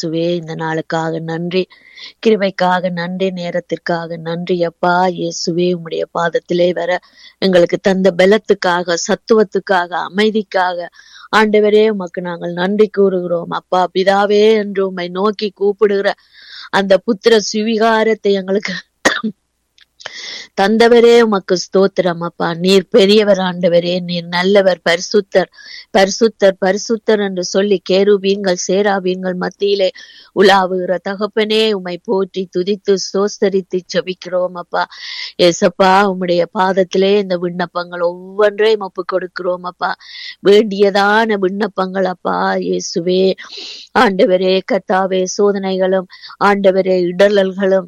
இயேசுவே இந்த நாளுக்காக நன்றி கிருபைக்காக நன்றி நேரத்திற்காக நன்றி அப்பா இயேசுவே உம்முடைய பாதத்திலே வர எங்களுக்கு தந்த பலத்துக்காக சத்துவத்துக்காக அமைதிக்காக ஆண்டவரே உமக்கு நாங்கள் நன்றி கூறுகிறோம் அப்பா பிதாவே என்று உம்மை நோக்கி கூப்பிடுகிற அந்த புத்திர சுவிகாரத்தை எங்களுக்கு தந்தவரே உமக்கு ஸ்தோத்திரம் அப்பா நீர் பெரியவர் ஆண்டவரே நீர் நல்லவர் பரிசுத்தர் பரிசுத்தர் பரிசுத்தர் என்று சொல்லி கேருபீன்கள் சேராபீன்கள் மத்தியிலே உலாவுகிற தகப்பனே உம்மை போற்றி துதித்து சோஸ்தரித்து செபிக்கிறோம் அப்பா ஏசப்பா உம்முடைய பாதத்திலே இந்த விண்ணப்பங்கள் ஒவ்வொன்றையும் ஒப்பு கொடுக்கிறோம் அப்பா வேண்டியதான விண்ணப்பங்கள் அப்பா இயேசுவே ஆண்டவரே கத்தாவே சோதனைகளும் ஆண்டவரே இடரல்களும்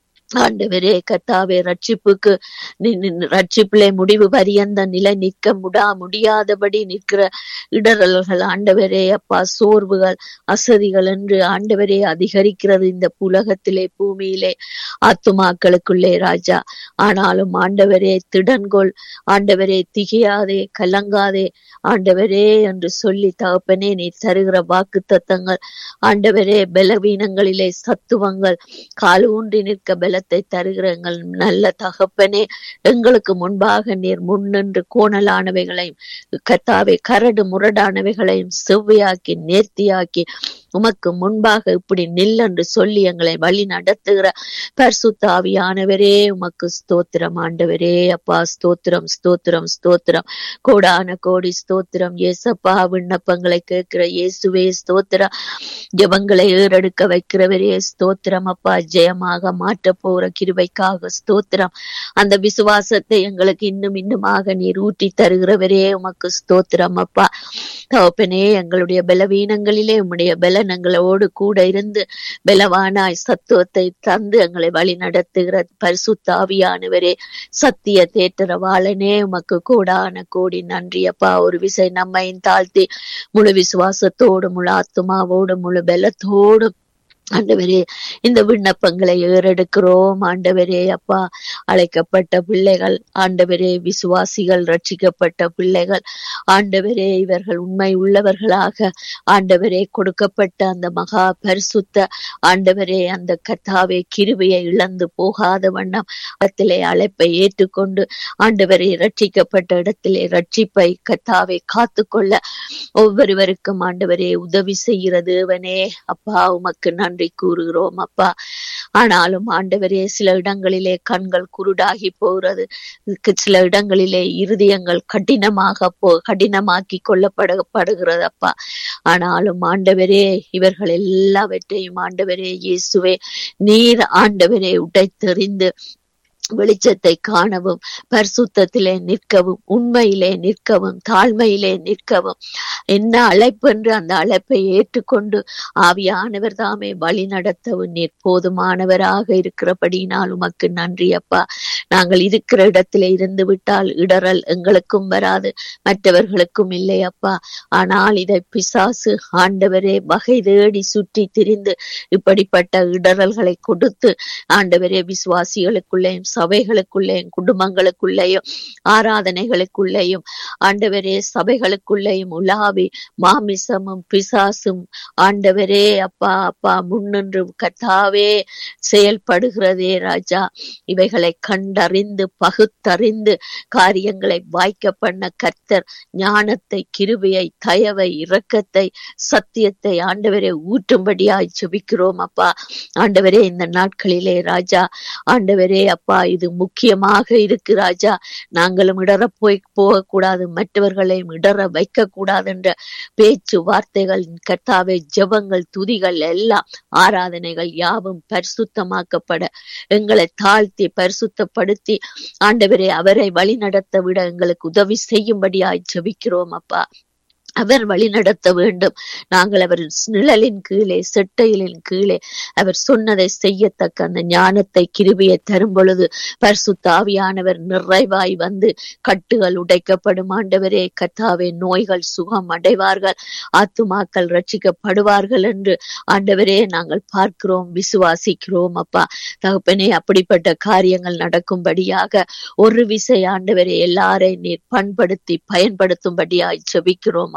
ஆண்டவரே கத்தாவே ரட்சிப்புக்கு ரட்சிப்பிலே முடிவு பரியந்த நிலை நிற்க முடா முடியாதபடி நிற்கிற இடரல்கள் ஆண்டவரே அப்பா சோர்வுகள் அசதிகள் என்று ஆண்டவரே அதிகரிக்கிறது இந்த உலகத்திலே பூமியிலே ஆத்துமாக்களுக்குள்ளே ராஜா ஆனாலும் ஆண்டவரே திடன்கொள் ஆண்டவரே திகையாதே கலங்காதே ஆண்டவரே என்று சொல்லி தகப்பனே நீ தருகிற வாக்கு தத்தங்கள் ஆண்டவரே பலவீனங்களிலே சத்துவங்கள் கால் ஊன்றி நிற்க பலத்தை தருகிற எங்கள் நல்ல தகப்பனே எங்களுக்கு முன்பாக நீர் முன்னின்று கோணலானவைகளையும் கத்தாவை கரடு முரடானவைகளையும் செவ்வையாக்கி நேர்த்தியாக்கி உமக்கு முன்பாக இப்படி நில் என்று சொல்லி எங்களை வழி நடத்துகிற பரிசுத்த ஆவியானவரே உமக்கு ஸ்தோத்திரம் ஆண்டவரே அப்பா ஸ்தோத்திரம் ஸ்தோத்திரம் ஸ்தோத்திரம் கோடான கோடி ஸ்தோத்திரம் ஏசப்பா விண்ணப்பங்களை கேட்கிற இயேசுவே ஸ்தோத்திரம் ஜபங்களை ஏறெடுக்க வைக்கிறவரே ஸ்தோத்திரம் அப்பா ஜெயமாக மாற்ற போற கிருபைக்காக ஸ்தோத்திரம் அந்த விசுவாசத்தை எங்களுக்கு இன்னும் இன்னுமாக நீர் ஊட்டி தருகிறவரே உமக்கு ஸ்தோத்திரம் அப்பா தகப்பனே எங்களுடைய பலவீனங்களிலே உம்முடைய பலனங்களோடு கூட இருந்து பலவானாய் சத்துவத்தை தந்து எங்களை வழி நடத்துகிற பரிசுத்தாவியானவரே சத்திய தேற்றரவாளனே உமக்கு கூடான கோடி நன்றி அப்பா ஒரு விசை நம்மையும் தாழ்த்தி முழு விசுவாசத்தோடு முழு ஆத்துமாவோடு முழு பலத்தோடும் ஆண்டவரே இந்த விண்ணப்பங்களை ஏறெடுக்கிறோம் ஆண்டவரே அப்பா அழைக்கப்பட்ட பிள்ளைகள் ஆண்டவரே விசுவாசிகள் ரட்சிக்கப்பட்ட பிள்ளைகள் ஆண்டவரே இவர்கள் உண்மை உள்ளவர்களாக ஆண்டவரே கொடுக்கப்பட்ட அந்த மகா பரிசுத்த ஆண்டவரே அந்த கத்தாவே கிருவையை இழந்து போகாத வண்ணம் இடத்திலே அழைப்பை ஏற்றுக்கொண்டு ஆண்டவரே ரட்சிக்கப்பட்ட இடத்திலே ரட்சிப்பை கத்தாவை காத்து கொள்ள ஒவ்வொருவருக்கும் ஆண்டவரே உதவி செய்கிற தேவனே அப்பா உமக்கு நன்றி நன்றி கூறுகிறோம் அப்பா ஆனாலும் ஆண்டவரே சில இடங்களிலே கண்கள் குருடாகி போகிறது சில இடங்களிலே இருதயங்கள் கடினமாக போ கடினமாக்கி கொள்ளப்படப்படுகிறது அப்பா ஆனாலும் ஆண்டவரே இவர்கள் எல்லாவற்றையும் ஆண்டவரே இயேசுவே நீர் ஆண்டவரே உடைத்தெறிந்து வெளிச்சத்தை காணவும் பரிசுத்தத்திலே நிற்கவும் உண்மையிலே நிற்கவும் தாழ்மையிலே நிற்கவும் என்ன அழைப்பு என்று அந்த அழைப்பை ஏற்றுக்கொண்டு ஆவியானவர் தாமே வழி நடத்தவும் நீர் போதுமானவராக இருக்கிறபடினால் உமக்கு நன்றி அப்பா நாங்கள் இருக்கிற இடத்திலே இருந்து விட்டால் இடரல் எங்களுக்கும் வராது மற்றவர்களுக்கும் இல்லை அப்பா ஆனால் இதை பிசாசு ஆண்டவரே வகை தேடி சுற்றி திரிந்து இப்படிப்பட்ட இடரல்களை கொடுத்து ஆண்டவரே விசுவாசிகளுக்குள்ளேயும் சபைகளுக்குள்ளேயும் குடும்பங்களுக்குள்ளேயும் ஆராதனைகளுக்குள்ளேயும் ஆண்டவரே சபைகளுக்குள்ளேயும் உலாவி மாமிசமும் பிசாசும் ஆண்டவரே அப்பா அப்பா முன்னின்று கத்தாவே செயல்படுகிறதே ராஜா இவைகளை கண்டறிந்து பகுத்தறிந்து காரியங்களை வாய்க்க பண்ண கர்த்தர் ஞானத்தை கிருபையை தயவை இரக்கத்தை சத்தியத்தை ஆண்டவரே ஊற்றும்படியாய் ஜெபிக்கிறோம் அப்பா ஆண்டவரே இந்த நாட்களிலே ராஜா ஆண்டவரே அப்பா இது முக்கியமாக இருக்கு ராஜா நாங்களும் இடற போய் போகக்கூடாது மற்றவர்களையும் இடற வைக்க கூடாது என்ற பேச்சு வார்த்தைகள் கர்த்தாவே ஜெபங்கள் துதிகள் எல்லாம் ஆராதனைகள் யாவும் பரிசுத்தமாக்கப்பட எங்களை தாழ்த்தி பரிசுத்தப்படுத்தி ஆண்டவரே அவரை வழி நடத்த விட எங்களுக்கு உதவி செய்யும்படியாய் ஜெபிக்கிறோம் அப்பா அவர் வழி நடத்த வேண்டும் நாங்கள் அவர் நிழலின் கீழே செட்டையிலின் கீழே அவர் சொன்னதை செய்யத்தக்க அந்த ஞானத்தை கிருபியை தரும் பொழுது பரிசுத்தாவியானவர் நிறைவாய் வந்து கட்டுகள் உடைக்கப்படும் ஆண்டவரே கத்தாவே நோய்கள் சுகம் அடைவார்கள் ஆத்துமாக்கள் ரட்சிக்கப்படுவார்கள் என்று ஆண்டவரே நாங்கள் பார்க்கிறோம் விசுவாசிக்கிறோம் அப்பா தகப்பனே அப்படிப்பட்ட காரியங்கள் நடக்கும்படியாக ஒரு விசை ஆண்டவரே எல்லாரையும் நீர் பண்படுத்தி பயன்படுத்தும்படியாய் ஜெபிக்கிறோம்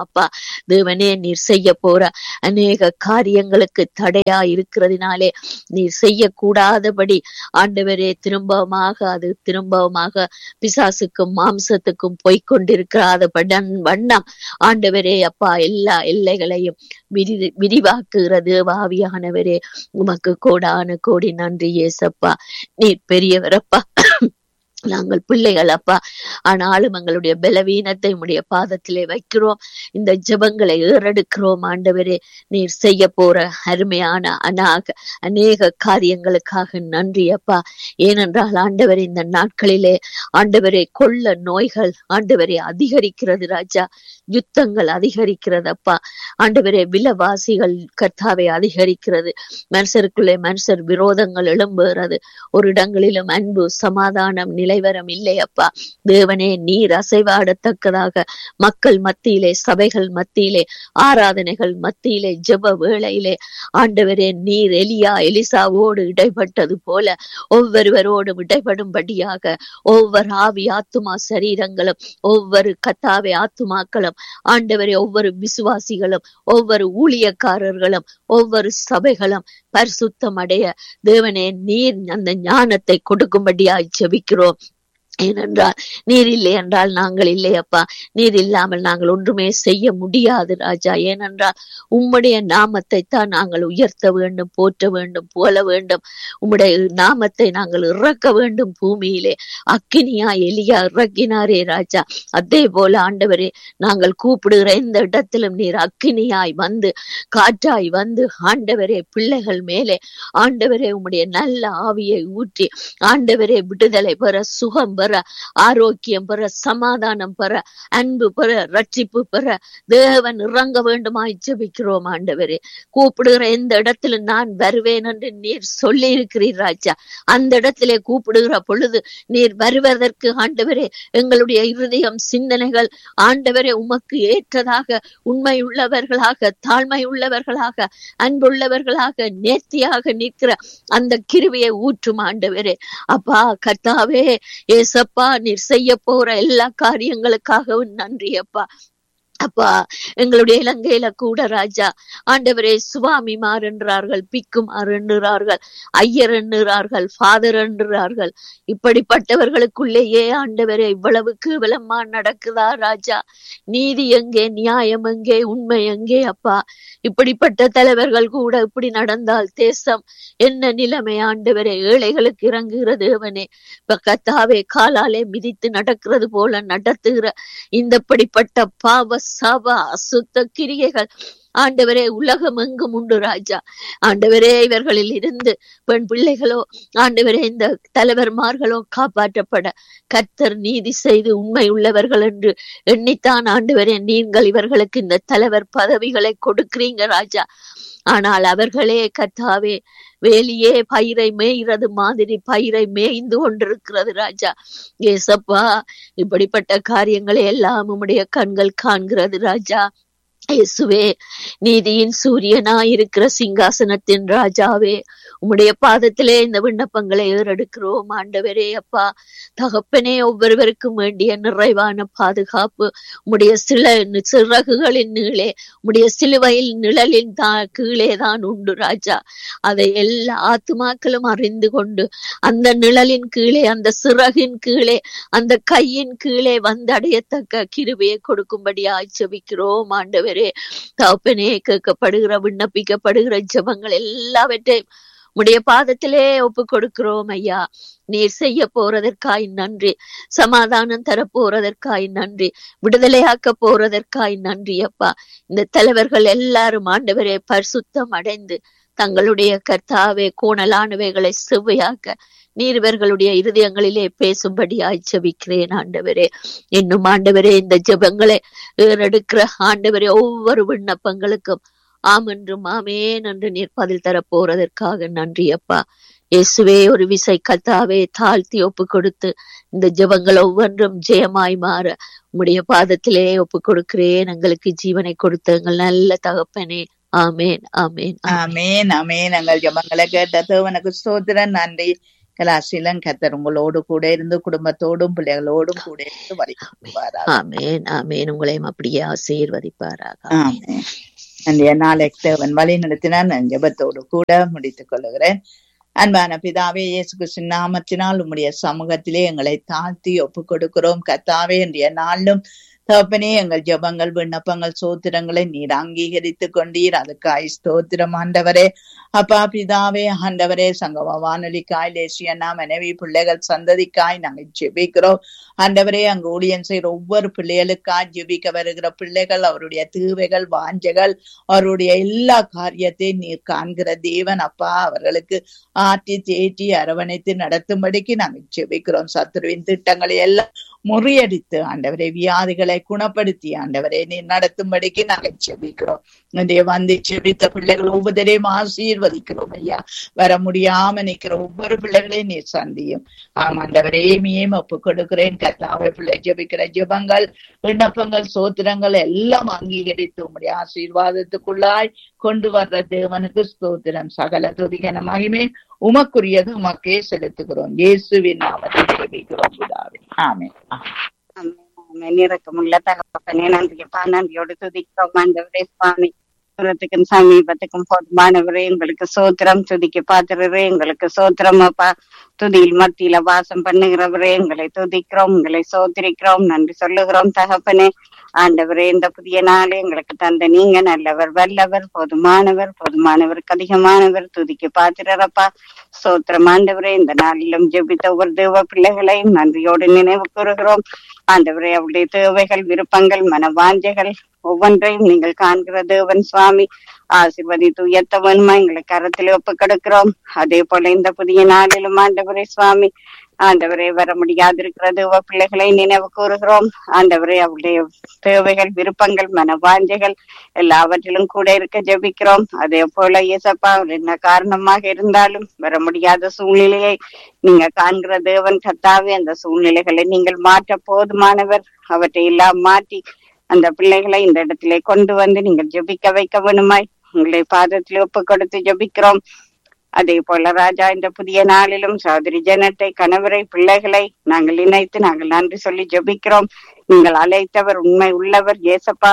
அப்பா தேவனே நீர் செய்ய போற அநேக காரியங்களுக்கு தடையா இருக்கிறதுனாலே நீர் செய்யக்கூடாதபடி ஆண்டவரே திரும்பமாக அது திரும்பமாக பிசாசுக்கும் மாம்சத்துக்கும் போய்கொண்டிருக்கிறாத படன் வண்ணம் ஆண்டவரே அப்பா எல்லா எல்லைகளையும் விரி விரிவாக்குகிற தேவாவியானவரே உமக்கு கோடான கோடி நன்றி ஏசப்பா நீர் பெரியவரப்பா நாங்கள் பிள்ளைகள் அப்பா ஆனாலும் எங்களுடைய பலவீனத்தை உடைய பாதத்திலே வைக்கிறோம் இந்த ஜெபங்களை ஏறெடுக்கிறோம் ஆண்டவரே நீர் செய்ய போற அருமையான அநாக அநேக காரியங்களுக்காக நன்றி அப்பா ஏனென்றால் ஆண்டவரே இந்த நாட்களிலே ஆண்டவரே கொள்ள நோய்கள் ஆண்டவரே அதிகரிக்கிறது ராஜா யுத்தங்கள் அதிகரிக்கிறது அப்பா ஆண்டவரே விலவாசிகள் கர்த்தாவை அதிகரிக்கிறது மனுஷருக்குள்ளே மனுஷர் விரோதங்கள் எழும்புகிறது ஒரு இடங்களிலும் அன்பு சமாதானம் நிலைவரம் இல்லை அப்பா தேவனே நீர் அசைவாடத்தக்கதாக மக்கள் மத்தியிலே சபைகள் மத்தியிலே ஆராதனைகள் மத்தியிலே ஜெப வேளையிலே ஆண்டவரே நீர் எலியா எலிசாவோடு இடைப்பட்டது போல ஒவ்வொருவரோடும் இடைப்படும்படியாக ஒவ்வொரு ஆவி ஆத்துமா சரீரங்களும் ஒவ்வொரு கத்தாவை ஆத்துமாக்களும் ஆண்டவரே ஒவ்வொரு விசுவாசிகளும் ஒவ்வொரு ஊழியக்காரர்களும் ஒவ்வொரு சபைகளும் பரிசுத்தம் அடைய தேவனே நீர் அந்த ஞானத்தை கொடுக்கும்படியாய் ஜெபிக்கிறோம் ஏனென்றால் நீர் இல்லை என்றால் நாங்கள் இல்லை அப்பா நீர் இல்லாமல் நாங்கள் ஒன்றுமே செய்ய முடியாது ராஜா ஏனென்றால் உம்முடைய நாமத்தை தான் நாங்கள் உயர்த்த வேண்டும் போற்ற வேண்டும் போல வேண்டும் உம்முடைய நாமத்தை நாங்கள் இறக்க வேண்டும் பூமியிலே அக்கினியா எலியா இறக்கினாரே ராஜா அதே போல ஆண்டவரே நாங்கள் கூப்பிடுகிற எந்த இடத்திலும் நீர் அக்கினியாய் வந்து காற்றாய் வந்து ஆண்டவரே பிள்ளைகள் மேலே ஆண்டவரே உம்முடைய நல்ல ஆவியை ஊற்றி ஆண்டவரே விடுதலை பெற சுகம் பெற ஆரோக்கியம் பெற சமாதானம் பெற அன்பு பெற ரட்சிப்பு பெற தேவன் இறங்க வேண்டுமாய் ஜெபிக்கிறோம் ஆண்டவரே கூப்பிடுகிற எந்த இடத்திலும் நான் வருவேன் என்று நீர் சொல்லி இருக்கிறீர் ராஜா அந்த இடத்திலே கூப்பிடுகிற பொழுது நீர் வருவதற்கு ஆண்டவரே எங்களுடைய இருதயம் சிந்தனைகள் ஆண்டவரே உமக்கு ஏற்றதாக உண்மை உள்ளவர்களாக தாழ்மை உள்ளவர்களாக அன்புள்ளவர்களாக நேர்த்தியாக நிற்கிற அந்த கிருவியை ஊற்றும் ஆண்டவரே அப்பா கர்த்தாவே ஏசப்பா நீர் செய்ய போற எல்லா காரியங்களுக்காகவும் நன்றி அப்பா அப்பா எங்களுடைய இலங்கையில கூட ராஜா ஆண்டவரே சுவாமிமார் என்றார்கள் பிக்குமார் என்கிறார்கள் ஐயர் என்கிறார்கள் ஃபாதர் என்கிறார்கள் இப்படிப்பட்டவர்களுக்குள்ளேயே ஆண்டவரே இவ்வளவு கேவலமா நடக்குதா ராஜா நீதி எங்கே நியாயம் எங்கே உண்மை எங்கே அப்பா இப்படிப்பட்ட தலைவர்கள் கூட இப்படி நடந்தால் தேசம் என்ன நிலைமை ஆண்டவரே ஏழைகளுக்கு இறங்குகிற தேவனே இப்ப கத்தாவே காலாலே மிதித்து நடக்கிறது போல நடத்துகிற இந்தப்படிப்பட்ட பாவ சப அசுத்த கிரியைகள் ஆண்டவரே உலகம் எங்கும் உண்டு ராஜா ஆண்டவரே இவர்களில் இருந்து பெண் பிள்ளைகளோ ஆண்டவரே இந்த தலைவர்மார்களோ காப்பாற்றப்பட கர்த்தர் நீதி செய்து உண்மை உள்ளவர்கள் என்று எண்ணித்தான் ஆண்டவரே நீங்கள் இவர்களுக்கு இந்த தலைவர் பதவிகளை கொடுக்கிறீங்க ராஜா ஆனால் அவர்களே கர்த்தாவே வேலியே பயிரை மேய்கிறது மாதிரி பயிரை மேய்ந்து கொண்டிருக்கிறது ராஜா ஏசப்பா இப்படிப்பட்ட காரியங்களை எல்லாம் உம்முடைய கண்கள் காண்கிறது ராஜா இயேசுவே நீதியின் சூரியனாய் இருக்கிற சிங்காசனத்தின் ராஜாவே உம்முடைய பாதத்திலே இந்த விண்ணப்பங்களை ஏறெடுக்கிறோம் ஆண்டவரே அப்பா தகப்பனே ஒவ்வொருவருக்கும் வேண்டிய நிறைவான பாதுகாப்பு உம்முடைய சில சிறகுகளின் நீளே உம்முடைய சிலுவையில் நிழலின் தான் கீழே தான் உண்டு ராஜா அதை எல்லா ஆத்துமாக்களும் அறிந்து கொண்டு அந்த நிழலின் கீழே அந்த சிறகின் கீழே அந்த கையின் கீழே வந்தடையத்தக்க கிருபையை கொடுக்கும்படி ஆய்ச்சபிக்கிறோம் ஆண்டவரே தகப்பனே கேட்கப்படுகிற விண்ணப்பிக்கப்படுகிற ஜபங்கள் எல்லாவற்றையும் உடைய பாதத்திலே ஒப்பு கொடுக்கிறோம் ஐயா நீர் செய்ய போறதற்காய் நன்றி சமாதானம் தர போறதற்காய் நன்றி விடுதலையாக்க போறதற்காய் நன்றி அப்பா இந்த தலைவர்கள் எல்லாரும் ஆண்டவரே பரிசுத்தம் அடைந்து தங்களுடைய கர்த்தாவே கோணலானவைகளை செவ்வையாக்க நீர் இவர்களுடைய இருதயங்களிலே பேசும்படி ஆய்ச்சபிக்கிறேன் ஆண்டவரே இன்னும் ஆண்டவரே இந்த ஜெபங்களை ஏறெடுக்கிற ஆண்டவரே ஒவ்வொரு விண்ணப்பங்களுக்கும் ஆம் என்றும் ஆமேன் என்று நீர் பதில் தர போறதற்காக நன்றி அப்பா இயேசுவே ஒரு விசை கத்தாவே தாழ்த்தி ஒப்பு கொடுத்து இந்த ஜெபங்கள் ஒவ்வொன்றும் ஜெயமாய் மாற உம்முடைய பாதத்திலே ஒப்பு கொடுக்கிறேன் எங்களுக்கு ஜீவனை கொடுத்த எங்கள் நல்ல தகப்பனே ஆமேன் ஆமேன் ஆமேன் ஆமேன் எங்கள் ஜபங்களை கேட்ட தேவனுக்கு ஸ்தோத்திரம் நன்றி கலாசிலம் கத்தர் உங்களோடு கூட இருந்து குடும்பத்தோடும் பிள்ளைகளோடும் கூட இருந்து வழிபாராக ஆமேன் ஆமேன் உங்களையும் அப்படியே ஆசீர்வதிப்பாராக ஆமென். ஆமென். அன்றைய நாளை தேவன் வழி நடத்தினார் நான் ஜெபத்தோடு கூட முடித்துக் கொள்கிறேன் அன்பான பிதாவே இயேசு கிறிஸ்து நாமத்தினால் உம்முடைய சமூகத்திலே எங்களை தாழ்த்தி ஒப்புக் கொடுக்கிறோம் கத்தாவே இன்றைய நாளிலும் தகப்பனே எங்கள் ஜெபங்கள் விண்ணப்பங்கள் சோத்திரங்களை நீர் அங்கீகரித்துக் கொண்டீர் அதுக்காய் ஸ்தோத்திரம் ஆண்டவரே அப்பா பிதாவே ஆண்டவரே சங்கம வானொலிக்காய் லேசியனா மனைவி பிள்ளைகள் சந்ததிக்காய் நாங்கள் ஜெபிக்கிறோம் ஆண்டவரே அங்கு ஊழியன் செய்கிற ஒவ்வொரு பிள்ளைகளுக்காய் ஜெபிக்க வருகிற பிள்ளைகள் அவருடைய தீவைகள் வாஞ்சைகள் அவருடைய எல்லா காரியத்தையும் நீர் காண்கிற தேவன் அப்பா அவர்களுக்கு ஆற்றி தேற்றி அரவணைத்து நடத்தும்படிக்கு நாங்கள் ஜெபிக்கிறோம் சத்துருவின் திட்டங்களை எல்லாம் முறியடித்து ஆண்டவரே வியாதிகளை குணப்படுத்தி ஆண்டவரே நீ நடத்தும்படிக்கு நாங்கள் ஜெபிக்கிறோம் இன்றைய வந்து ஜெபித்த பிள்ளைகள் ஒவ்வொருத்தரையும் ஆசீர்வதிக்கிறோம் ஐயா வர முடியாம நிக்கிற ஒவ்வொரு பிள்ளைகளையும் நீ சந்தியும் ஆம் ஆண்டவரே மீயும் ஒப்பு கொடுக்கிறேன் கத்தாவை பிள்ளை ஜெபிக்கிற ஜெபங்கள் விண்ணப்பங்கள் சோத்திரங்கள் எல்லாம் அங்கீகரித்து உம்முடைய ஆசீர்வாதத்துக்குள்ளாய் கொண்டு வர்ற தேவனுக்கு ஸ்தோத்திரம் சகல துதிகன மகிமே உமக்குரியது உமக்கே செலுத்துகிறோம் இயேசுவின் நாமத்தில் ஜெபிக்கிறோம் பிதாவே ஆமென் ஆமென். இரக்கமுள்ள தகப்பனே நன்றியப்பா நன்றியோடு துதிக்கிறோம் ஆண்டவரே சுவாமி தூரத்துக்கும் சமீபத்துக்கும் போதுமானவரே எங்களுக்கு சோத்திரம் துதிக்க பாத்துறவரே எங்களுக்கு சோத்திரம் அப்பா துதியில் மத்தியில வாசம் பண்ணுகிறவரே எங்களை துதிக்கிறோம் உங்களை சோத்திரிக்கிறோம் நன்றி சொல்லுகிறோம் தகப்பனே ஆண்டவரே இந்த புதிய நாளே எங்களுக்கு தந்த நீங்க நல்லவர் வல்லவர் போதுமானவர் போதுமானவருக்கு அதிகமானவர் துதிக்க பாத்திரப்பா சோத்திரம் ஆண்டவரே இந்த நாளிலும் ஜெபித்த ஒவ்வொரு தேவ பிள்ளைகளையும் நன்றியோடு நினைவு கூறுகிறோம் ஆண்டவரே அவருடைய தேவைகள் விருப்பங்கள் மனவாஞ்சைகள் ஒவ்வொன்றையும் நீங்கள் காண்கிற தேவன் சுவாமி ஆசிர்வதித்து உயர்த்தவனுமா எங்களை கரத்தில் ஒப்பு கொடுக்கிறோம் அதே போல இந்த புதிய நாளிலும் ஆண்டவரே சுவாமி ஆண்டவரே வர முடியாதிருக்கிற தேவ பிள்ளைகளை நினைவு கூறுகிறோம் ஆண்டவரே அவருடைய தேவைகள் விருப்பங்கள் மனவாஞ்சைகள் எல்லாவற்றிலும் கூட இருக்க ஜெபிக்கிறோம் அதே போல இயேசப்பா அவர் என்ன காரணமாக இருந்தாலும் வர முடியாத சூழ்நிலையை நீங்க காண்கிற தேவன் கத்தாவே அந்த சூழ்நிலைகளை நீங்கள் மாற்ற போதுமானவர் அவற்றை எல்லாம் மாற்றி அந்த பிள்ளைகளை இந்த இடத்திலே கொண்டு வந்து நீங்கள் ஜெபிக்க வைக்க வேணுமாய் உங்களை பாதத்தில் ஒப்பு கொடுத்து ஜெபிக்கிறோம் அதே போல ராஜா இந்த புதிய நாளிலும் சௌதரி ஜனத்தை கணவரை பிள்ளைகளை நாங்கள் இணைத்து நாங்கள் நன்றி சொல்லி ஜெபிக்கிறோம் நீங்கள் அழைத்தவர் உண்மை உள்ளவர் ஏசப்பா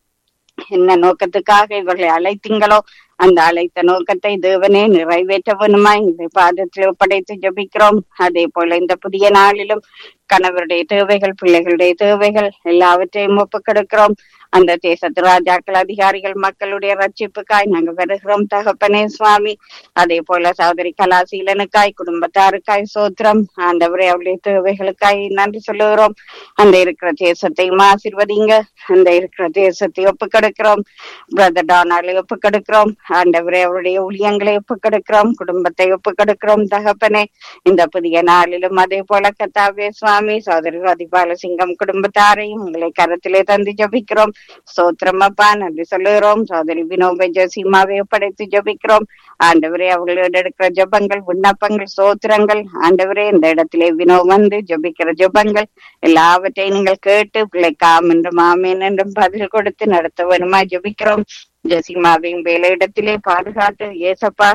என்ன நோக்கத்துக்காக இவர்களை அழைத்தீங்களோ அந்த அழைத்த நோக்கத்தை தேவனே நிறைவேற்றவனுமா இந்த பாதத்தில் ஒப்படைத்து ஜபிக்கிறோம் அதே போல இந்த புதிய நாளிலும் கணவருடைய தேவைகள் பிள்ளைகளுடைய தேவைகள் எல்லாவற்றையும் ஒப்புக்கெடுக்கிறோம் அந்த தேசத்து ராஜாக்கள் அதிகாரிகள் மக்களுடைய ரட்சிப்புக்காய் நாங்க வருகிறோம் தகப்பனே சுவாமி அதே போல சகோதரி கலாசீலனுக்காய் குடும்பத்தாருக்காய் சோத்திரம் ஆண்டவரே அவருடைய தேவைகளுக்காய் நன்றி சொல்லுகிறோம் அந்த இருக்கிற தேசத்தையும் ஆசிர்வதிங்க அந்த இருக்கிற தேசத்தை ஒப்புக்கெடுக்கிறோம் பிரதர் டானாலை ஒப்புக்கெடுக்கிறோம் ஆண்டவரே அவருடைய ஊழியங்களை ஒப்புக்கெடுக்கிறோம் குடும்பத்தை ஒப்புக்கெடுக்கிறோம் தகப்பனே இந்த புதிய நாளிலும் அதே போல கத்தாவே சுவாமி சோதரி ரதிபாலசிங்கம் குடும்பத்தாரையும் உங்களை கரத்திலே தந்து ஜபிக்கிறோம் சோத்திரம் அப்பா நன்றி சொல்லுகிறோம் சோதரி வினோப ஜோசிமாவை ஒப்படைத்து ஜபிக்கிறோம் ஆண்டவரே அவர்களோட எடுக்கிற ஜபங்கள் விண்ணப்பங்கள் சோத்திரங்கள் ஆண்டவரே இந்த இடத்திலே வினோ வந்து ஜபிக்கிற ஜபங்கள் எல்லாவற்றையும் நீங்கள் கேட்டு பிள்ளைக்காம் என்றும் ஆமேன் என்றும் பதில் கொடுத்து நடத்த வேணுமா ஜபிக்கிறோம் ஜெசிமாவையும் வேலையிடத்திலே பாதுகாத்து ஏசப்பா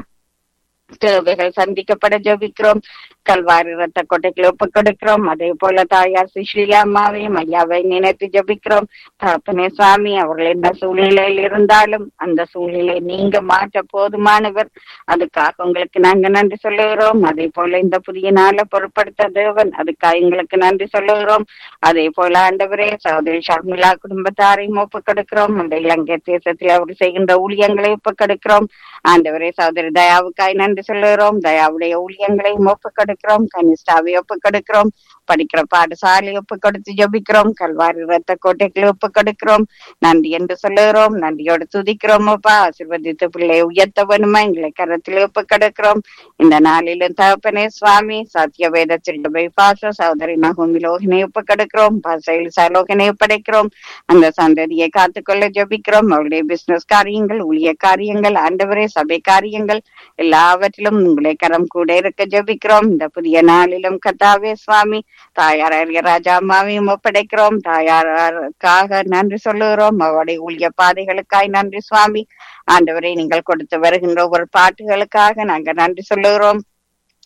தேவைகள் சந்திக்கப்பட ஜபிக்கிறோம் கல்வாரி ரத்த கொட்டைகளை ஒப்புக் கொடுக்கிறோம் அதே போல தாயார் சுஷ்லியா அம்மாவையும் ஐயாவை நினைத்து ஜபிக்கிறோம் தகப்பனே சுவாமி அவர்கள் என்ன சூழ்நிலையில் இருந்தாலும் அந்த சூழ்நிலை நீங்க மாற்ற போதுமானவர் அதுக்காக உங்களுக்கு நாங்க நன்றி சொல்லுகிறோம் அதே போல இந்த புதிய நாளை பொருட்படுத்த தேவன் அதுக்காக எங்களுக்கு நன்றி சொல்லுகிறோம் அதே போல ஆண்டவரே சகோதரி ஷர்மிளா குடும்பத்தாரையும் ஒப்புக் கொடுக்கிறோம் அந்த இலங்கை தேசத்தில் அவர் செய்கின்ற ஊழியங்களை ஒப்புக் கொடுக்கிறோம் ஆண்டவரே சகோதரி தயாவுக்காய் நன்றி சொல்லுகிறோம் தயாவுடைய ஊழியங்களையும் ஒப்புக் கொடுக்கிறோம் கனிஷ்டாவை ஒப்புக் கொடுக்கிறோம் படிக்கிற பாடசாலை ஒப்பு கொடுத்து ஜபிக்கிறோம் கல்வாரி ரத்த கோட்டைகளை ஒப்பு கொடுக்கிறோம் நன்றி என்று சொல்லுகிறோம் நன்றியோடு துதிக்கிறோம் அப்பா ஆசிர்வதித்து பிள்ளை உயர்த்த வேணுமா எங்களை கரத்தில் ஒப்பு கொடுக்கிறோம் இந்த நாளிலும் தகப்பனே சுவாமி சத்திய வேத திருடபை பாச சகோதரி நகோமி லோகினை ஒப்பு கொடுக்கிறோம் பாசையில் சலோகனை ஒப்படைக்கிறோம் அந்த சந்ததியை காத்துக்கொள்ள ஜபிக்கிறோம் அவருடைய பிசினஸ் காரியங்கள் ஊழிய காரியங்கள் ஆண்டவரே சபை காரியங்கள் எல்லாவற்றிலும் உங்களை கரம் கூட இருக்க ஜபிக்கிறோம் இந்த புதிய நாளிலும் கத்தாவே சுவாமி தாயார் ராஜா அம்மாவையும் ஒப்படைக்கிறோம் தாயாருக்காக நன்றி சொல்லுகிறோம் அவருடைய ஊழிய பாதைகளுக்காய் நன்றி சுவாமி ஆண்டவரை நீங்கள் கொடுத்து வருகின்ற ஒவ்வொரு பாட்டுகளுக்காக நாங்க நன்றி சொல்லுகிறோம்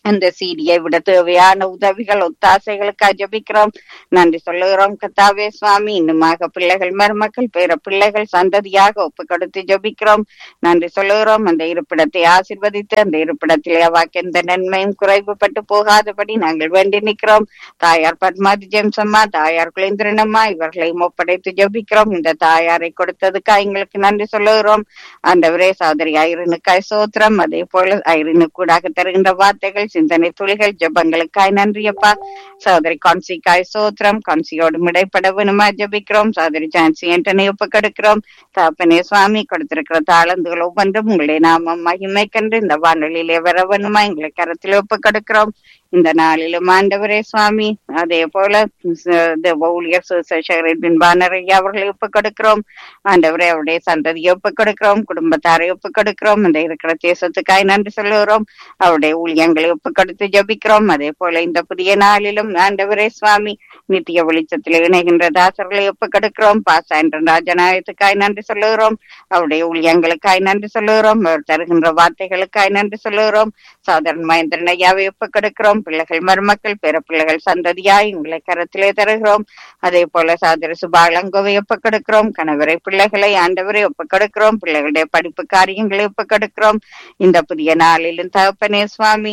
அந்த சீடியை விட தேவையான உதவிகள் ஒத்தாசைகளுக்கு ஜபிக்கிறோம் நன்றி சொல்லுகிறோம் கத்தாவே சுவாமி இன்னுமாக பிள்ளைகள் மருமக்கள் பேர பிள்ளைகள் சந்ததியாக ஒப்பு கொடுத்து ஜபிக்கிறோம் நன்றி சொல்லுகிறோம் அந்த இருப்பிடத்தை ஆசிர்வதித்து அந்த இருப்பிடத்திலே அவாக்கு எந்த நன்மையும் குறைவுபட்டு போகாதபடி நாங்கள் வேண்டி நிற்கிறோம் தாயார் பத்மாதி ஜெம்சம்மா தாயார் குலேந்திரனம்மா இவர்களையும் ஒப்படைத்து ஜபிக்கிறோம் இந்த தாயாரை கொடுத்ததுக்காக எங்களுக்கு நன்றி சொல்லுகிறோம் ஆண்டவரே சகோதரி ஐரனுக்காய் சோத்திரம் அதே போல ஐரனு கூடாக தருகின்ற வார்த்தைகள் சிந்தனை துளிகள் ஜபங்களுக்காய் நன்றியப்பா சகோதரி கான்சிக்காய் சோத்திரம் கான்சியோடு மிடைப்பட வேணுமா ஜபிக்கிறோம் சகோதரி ஜான்சி என்றனை ஒப்புக்கெடுக்கிறோம் தாப்பனே சுவாமி கொடுத்திருக்கிற தாளந்துகள் ஒவ்வொன்றும் உங்களை நாம மகிமைக்கென்று இந்த வானொலியிலே வர வேணுமா எங்களை கரத்தில் ஒப்புக்கெடுக்கிறோம் இந்த நாளிலும் ஆண்டவரே சுவாமி அதே போல ச- தேவ ஊழியர் சுசேஷகரின் பின்பானரை அவர்களை ஒப்புக் கொடுக்கிறோம் ஆண்டவரே அவருடைய சந்ததியை ஒப்புக் கொடுக்கிறோம் குடும்பத்தாரை ஒப்புக் கொடுக்கிறோம் இந்த இருக்கிற தேசத்துக்காய் நன்றி சொல்லுகிறோம் அவருடைய ஊழியங்களை ஒப்புக் கொடுத்து ஜபிக்கிறோம் அதே போல இந்த புதிய நாளிலும் ஆண்டவரே சுவாமி நித்திய வெளிச்சத்தில் இணைகின்ற தாசர்களை ஒப்புக் கொடுக்கிறோம் பாசா என்ற ராஜநாயகத்துக்காய் நன்றி சொல்லுகிறோம் அவருடைய ஊழியங்களுக்காய் நன்றி சொல்லுகிறோம் அவர் தருகின்ற வார்த்தைகளுக்காய் நன்றி சொல்லுகிறோம் சாதாரண மகேந்திரன் ஐயாவை ஒப்புக் கொடுக்கிறோம் பிள்ளைகள் மருமக்கள் பிற பிள்ளைகள் சந்ததியாய் உங்களை கரத்திலே தருகிறோம் அதே போல சாதர சுபாலங்கோவை ஒப்புக் கொடுக்கிறோம் கணவரை பிள்ளைகளை ஆண்டவரை ஒப்புக் கொடுக்கிறோம் பிள்ளைகளுடைய படிப்பு காரியங்களை ஒப்புக் கொடுக்கிறோம் இந்த புதிய நாளிலும் தகப்பனே சுவாமி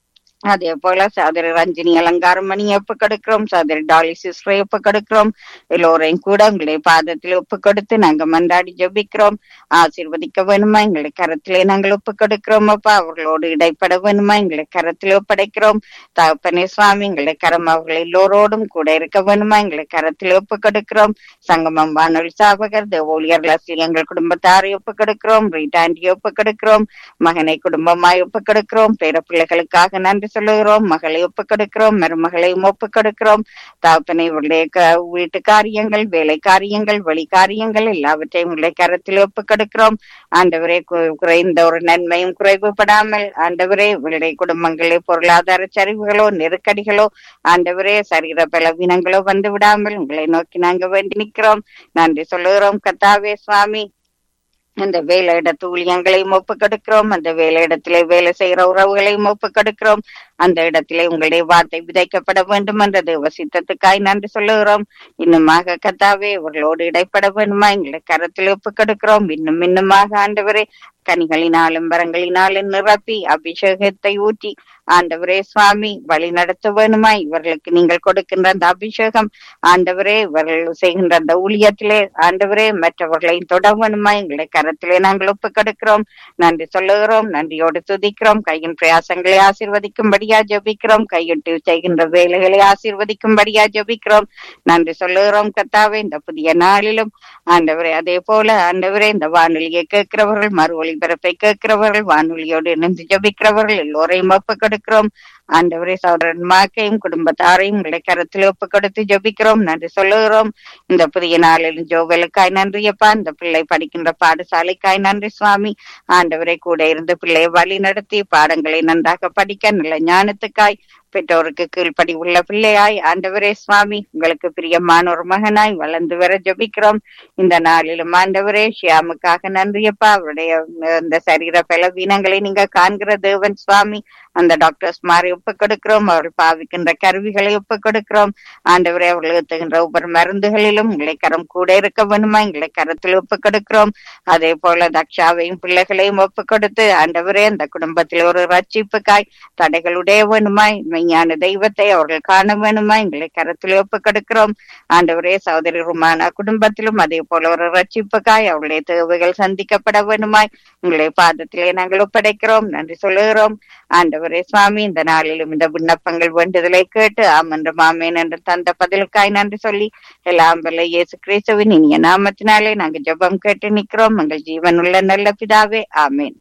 அதே போல சாதரி ரஞ்சினி அலங்காரம் மணி ஒப்பு கொடுக்கிறோம் சாதரி டாலி சிஸ்டரை ஒப்பு கொடுக்கிறோம் எல்லோரையும் கூட உங்களுடைய பாதத்தில் ஒப்பு கொடுத்து நாங்க மன்றாடி ஜெபிக்கிறோம் ஆசீர்வதிக்க வேணுமா எங்களை கரத்திலே நாங்கள் ஒப்பு கொடுக்கிறோம் அப்பா அவர்களோடு இடைப்பட வேணுமா எங்களை கரத்திலே ஒப்படைக்கிறோம் தகப்பனே சுவாமி எங்களை கரம் அவர்கள் எல்லோரோடும் கூட இருக்க வேணுமா எங்களை கரத்திலே ஒப்பு கொடுக்கிறோம் சங்கமம் வானொலி சாபகர் தேவோலியர் லஸ்லி எங்கள் குடும்பத்தாரை ஒப்பு கொடுக்கிறோம் ரீட்டாண்டியை ஒப்பு கொடுக்கிறோம் மகனை குடும்பமாய் ஒப்பு கொடுக்கிறோம் பேர பிள்ளைகளுக்காக நன்றி சொல்லுகிறோம் மகளை ஒப்பு கொடுக்கிறோம் மருமகளையும் ஒப்பு கொடுக்கிறோம் தாப்பனை இவருடைய க- வீட்டு காரியங்கள் வேலை காரியங்கள் வழி காரியங்கள் எல்லாவற்றையும் உங்களுடைய கரத்தில் ஒப்பு கொடுக்கிறோம் ஆண்டவரே கு- குறைந்த ஒரு நன்மையும் குறைவுபடாமல் ஆண்டவரே இவருடைய குடும்பங்களே பொருளாதார சரிவுகளோ நெருக்கடிகளோ ஆண்டவரே சரீர பலவீனங்களோ வந்து விடாமல் உங்களை நோக்கி நாங்க வேண்டி நிற்கிறோம் நன்றி சொல்லுகிறோம் கத்தாவே சுவாமி அந்த வேலையிடத்து ஊழியங்களையும் ஒப்பு கொடுக்கிறோம் அந்த வேலையிடத்திலே வேலை செய்கிற உறவுகளையும் ஒப்பு கொடுக்கிறோம் அந்த இடத்திலே உங்களுடைய வார்த்தை விதைக்கப்பட வேண்டும் என்ற தேவ சித்தத்துக்காய் நன்றி சொல்லுகிறோம் இன்னுமாக கத்தாவே இவர்களோடு இடைப்பட வேண்டுமா எங்களை கரத்தில் ஒப்பு கொடுக்கிறோம் இன்னும் இன்னுமாக ஆண்டவரே கனிகளினாலும் வரங்களினாலும் நிரப்பி அபிஷேகத்தை ஊற்றி ஆண்டவரே சுவாமி வழி நடத்த வேணுமா இவர்களுக்கு நீங்கள் கொடுக்கின்ற அந்த அபிஷேகம் ஆண்டவரே இவர்கள் செய்கின்ற அந்த ஊழியத்திலே ஆண்டவரே மற்றவர்களையும் தொட வேணுமா எங்களை கரத்திலே நாங்கள் ஒப்பு கொடுக்கிறோம் நன்றி சொல்லுகிறோம் நன்றியோடு துதிக்கிறோம் கையின் பிரயாசங்களை ஆசீர்வதிக்கும்படியா ஜெபிக்கிறோம் கையிட்டு செய்கின்ற வேலைகளை ஆசீர்வதிக்கும்படியா ஜெபிக்கிறோம் நன்றி சொல்லுகிறோம் கத்தாவே இந்த புதிய நாளிலும் ஆண்டவரே அதே போல ஆண்டவரே இந்த வானொலியை கேட்கிறவர்கள் மறு ஒளிபரப்பை கேட்கிறவர்கள் வானொலியோடு இணைந்து ஜெபிக்கிறவர்கள் எல்லோரையும் ஒப்பு கொடுக்கிறோம் ஆண்டவரே சகோதரன் மாக்கையும் குடும்பத்தாரையும் உங்களை கரத்தில் ஒப்பு கொடுத்து ஜெபிக்கிறோம் நன்றி சொல்லுகிறோம் இந்த புதிய நாளில் ஜோவலுக்காய் நன்றியப்பா இந்த பிள்ளை படிக்கின்ற பாடசாலைக்காய் நன்றி சுவாமி ஆண்டவரை கூட இருந்து பிள்ளையை வழி நடத்தி பாடங்களை நன்றாக படிக்க நல்ல ஞானத்துக்காய் பெற்றோருக்கு கீழ்ப்படி உள்ள பிள்ளையாய் ஆண்டவரே சுவாமி உங்களுக்கு பிரியமான ஒரு மகனாய் வளர்ந்து வர ஜெபிக்கிறோம் இந்த நாளிலும் ஆண்டவரே ஷியாமுக்காக நன்றியப்பா அவருடைய அஹ், இந்த சரீர பலவீனங்களை நீங்க காண்கிற தேவன் சுவாமி அந்த டாக்டர்ஸ் மாதிரி ஒப்பு கொடுக்கிறோம் அவர்கள் பாவிக்கின்ற கருவிகளை ஒப்பு கொடுக்கிறோம் ஆண்டவரே அவர்களுக்கு தகுந்த ஒவ்வொரு மருந்துகளிலும் உங்களை கரம் கூட இருக்க வேணுமா எங்களை கரத்தில் ஒப்பு கொடுக்கிறோம் அதே போல தக்ஷாவையும் பிள்ளைகளையும் ஒப்பு கொடுத்து ஆண்டவரே அந்த குடும்பத்தில் ஒரு ரட்சிப்புக்காய் தடைகளுடைய வேணுமாய் மெய்ஞான தெய்வத்தை அவர்கள் காண வேணுமா எங்களை கரத்தில் ஒப்பு கொடுக்கிறோம் ஆண்டவரே சகோதரி ருமானா குடும்பத்திலும் அதே போல ஒரு ரட்சிப்புக்காய் அவருடைய தேவைகள் சந்திக்கப்பட வேணுமாய் உங்களுடைய பாதத்திலே நாங்கள் ஒப்படைக்கிறோம் நன்றி சொல்லுகிறோம் ஆண்டவரே சுவாமி இந்த நாளிலும் இந்த விண்ணப்பங்கள் வேண்டுதலை கேட்டு ஆமன்ற மாமேன் என்று தந்த பதிலுக்காய் நன்றி சொல்லி எல்லாம் வல்ல இயேசு கிறிஸ்துவின் இனிய நாமத்தினாலே நாங்கள் ஜெபம் கேட்டு நிற்கிறோம் எங்கள் ஜீவனுள்ள நல்ல பிதாவே ஆமேன்